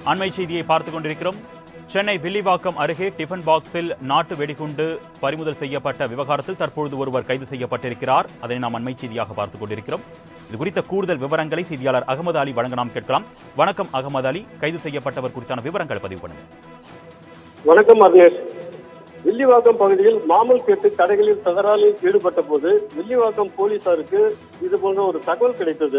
அண்மை செய்தியை பார்த்துக் கொண்டிருக்கிறோம் சென்னை வில்லிவாக்கம் அருகே டிஃபன் பாக்ஸில் நாட்டு வெடிகுண்டு பறிமுதல் செய்யப்பட்ட விவகாரத்தில் தற்பொழுது ஒருவர் கைது செய்யப்பட்டிருக்கிறார் அதை நாம் அண்மை செய்தியாக பார்த்துக் கொண்டிருக்கிறோம் இது குறித்த கூடுதல் விவரங்களை செய்தியாளர் அகமது அலி வழங்க நாம் கேட்கலாம் வணக்கம் அகமது அலி கைது செய்யப்பட்டவர் குறித்தான விவரங்களை பதிவு பண்ணுங்க வணக்கம் அர்ணேஷ் வில்லிவாக்கம் பகுதியில் மாமல் கேட்டு கடைகளில் தகராறில் ஈடுபட்ட போது வில்லிவாக்கம் போலீசாருக்கு இது போன்ற ஒரு தகவல் கிடைத்தது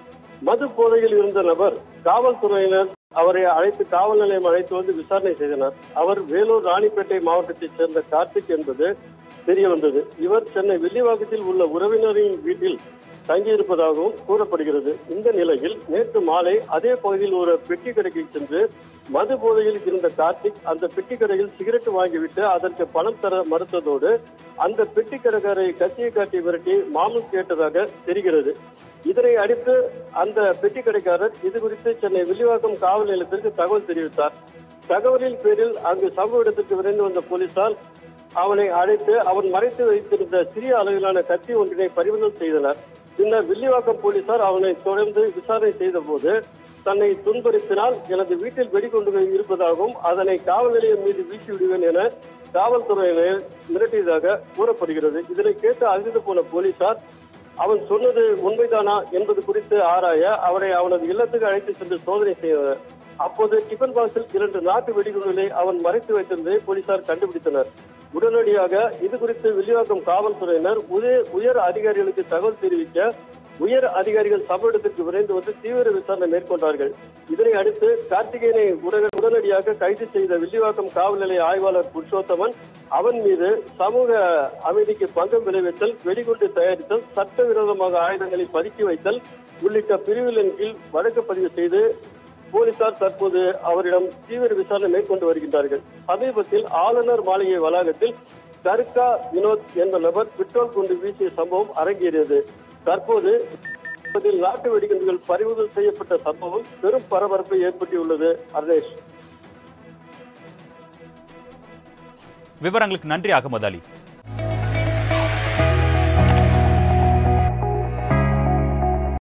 மது போதையில் இருந்த நபர் காவல்துறையினர் அவரை அழைத்து காவல் நிலையம் அழைத்து வந்து விசாரணை செய்தனர் அவர் வேலூர் ராணிப்பேட்டை மாவட்டத்தைச் சேர்ந்த கார்த்திக் என்பது தெரிய வந்தது இவர் சென்னை வில்லிவாக்கத்தில் உள்ள உறவினரின் வீட்டில் தங்கியிருப்பதாகவும் கூறப்படுகிறது இந்த நிலையில் நேற்று மாலை அதே பகுதியில் ஒரு பெட்டி கடைக்கு சென்று மது போதையில் இருந்த கார்த்திக் அந்த பெட்டி கடையில் சிகரெட் வாங்கிவிட்டு அதற்கு பணம் தர மறுத்ததோடு அந்த பெட்டி கடைக்காரை கத்தியை காட்டி மிரட்டி மாமூல் கேட்டதாக தெரிகிறது இதனை அடுத்து அந்த பெட்டி கடைக்காரர் இது குறித்து சென்னை வில்லிவாக்கம் காவல் நிலையத்திற்கு தகவல் தெரிவித்தார் தகவலின் பேரில் அங்கு சம்பவ இடத்திற்கு விரைந்து வந்த போலீசார் அவனை அழைத்து அவன் மறைத்து வைத்திருந்த சிறிய அளவிலான கத்தி ஒன்றினை பறிமுதல் செய்தனர் பின்னர் வில்லிவாக்கம் போலீசார் அவனை தொடர்ந்து விசாரணை செய்த போது தன்னை துன்புறுத்தினால் எனது வீட்டில் வெடிகுண்டுகள் இருப்பதாகவும் அதனை காவல் நிலையம் மீது வீசி விடுவேன் என காவல்துறையினர் மிரட்டியதாக கூறப்படுகிறது இதனை கேட்டு அதிர்ந்து போன போலீசார் அவன் சொன்னது உண்மைதானா என்பது குறித்து ஆராய அவரை அவனது இல்லத்துக்கு அழைத்து சென்று சோதனை செய்தனர் அப்போது டிஃபன் பாக்ஸில் இரண்டு நாட்டு வெடிகுண்டுகளை அவன் மறைத்து வைத்திருந்ததை போலீசார் கண்டுபிடித்தனர் உடனடியாக இது குறித்து வில்லிவாக்கம் காவல்துறையினர் உயர் உயர் அதிகாரிகளுக்கு தகவல் தெரிவிக்க உயர் அதிகாரிகள் சம்பவ இடத்திற்கு விரைந்து வந்து தீவிர விசாரணை மேற்கொண்டார்கள் இதனை அடுத்து கார்த்திகேயனை உடன- உடனடியாக கைது செய்த வில்லிவாக்கம் காவல் நிலைய ஆய்வாளர் புருஷோத்தமன் அவன் மீது சமூக அமைதிக்கு பங்கம் விளைவித்தல் வெடிகுண்டு தயாரித்தல் சட்டவிரோதமாக ஆயுதங்களை பதுக்கி வைத்தல் உள்ளிட்ட பிரிவுகளின் கீழ் வழக்கு பதிவு செய்து போலீசார் தற்போது அவரிடம் தீவிர விசாரணை மேற்கொண்டு வருகின்றார்கள் சமீபத்தில் ஆளுநர் மாளிகை வளாகத்தில் கர்கா வினோத் என்ற நபர் பெட்ரோல் குண்டு வீசிய சம்பவம் அரங்கேறியது தற்போது இதில் நாட்டு வெடிகுண்டுகள் பறிமுதல் செய்யப்பட்ட சம்பவம் பெரும் பரபரப்பை ஏற்படுத்தியுள்ளது அர்ணேஷ் விவரங்களுக்கு நன்றி அகமது அலி